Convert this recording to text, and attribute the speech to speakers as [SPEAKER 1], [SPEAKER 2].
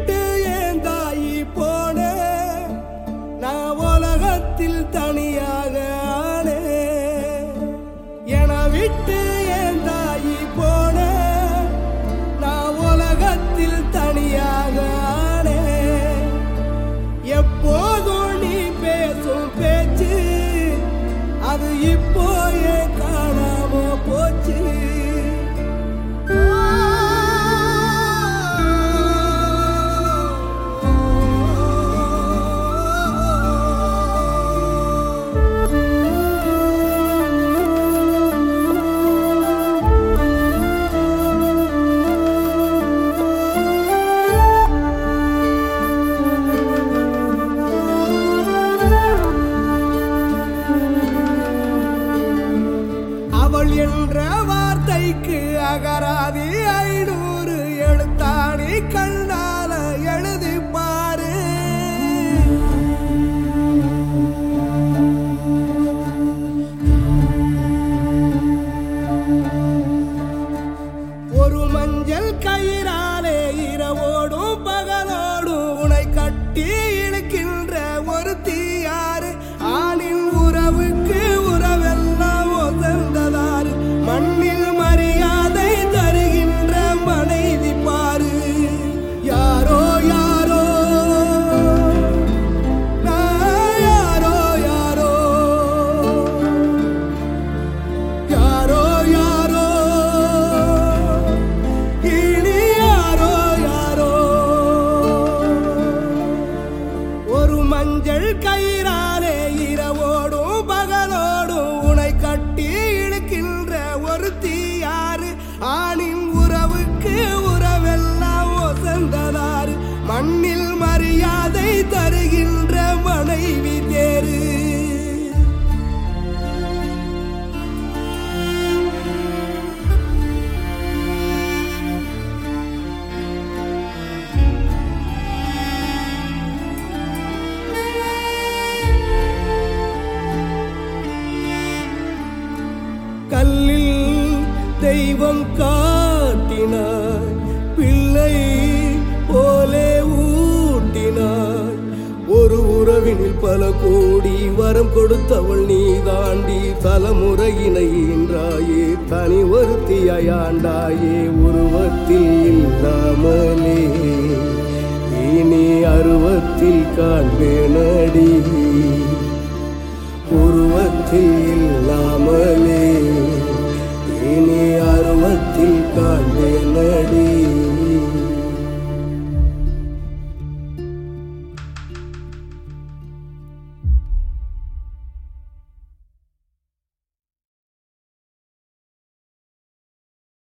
[SPEAKER 1] விட்டு என் தாயி போன நான் உலகத்தில் தனியாக ஆனே என விட்டு என் தாயி போன நான் உலகத்தில் தனியாக ஆனே எப்போதும் நீ பேசும் பேச்சு அது இப்போ ஏன் காணாம போச்சு அவள் என்ற வார்த்தைக்கு அகராதி ஐநூறு எழுத்தாடி கண்ணால எழுதி பாரு ஒரு மஞ்சள் கயிறாலே இரவோடும் பகலோடும் உனை கட்டி இழுக்கின்ற ஒரு தீயாறு ஆணின் உறவுக்கு உறவெல்லாம் ஒசந்ததாறு மண்ணில் மரியாதை தருகின்ற மனைவி பாரு யாரோ யாரோ நான் யாரோ யாரோ யாரோ யாரோ இனி யாரோ யாரோ ஒரு மஞ்சள் கயிறாலே இரவோடும் பகலோடும் உனை கட்டி இழுக்கின்ற ஒரு தீயாறு ஆணின் உறவுக்கு உறவெல்லாம் ஒசந்ததாறு மண்ணில் மரியாதை தருகின்ற மனைவி தேரு கல்லில் தெய்வம் காட்டினாய் பிள்ளை போலே ஊட்டினாய் ஒரு உறவினில் பல கோடி வரம் கொடுத்தவள் நீ தாண்டி தலைமுறையினை ஈன்றாயே தனி ஒருத்தியாண்டாயே உருவத்தில் இல்லாமலே இனி அருவத்தில் காண்பேனடி உருவத்தில்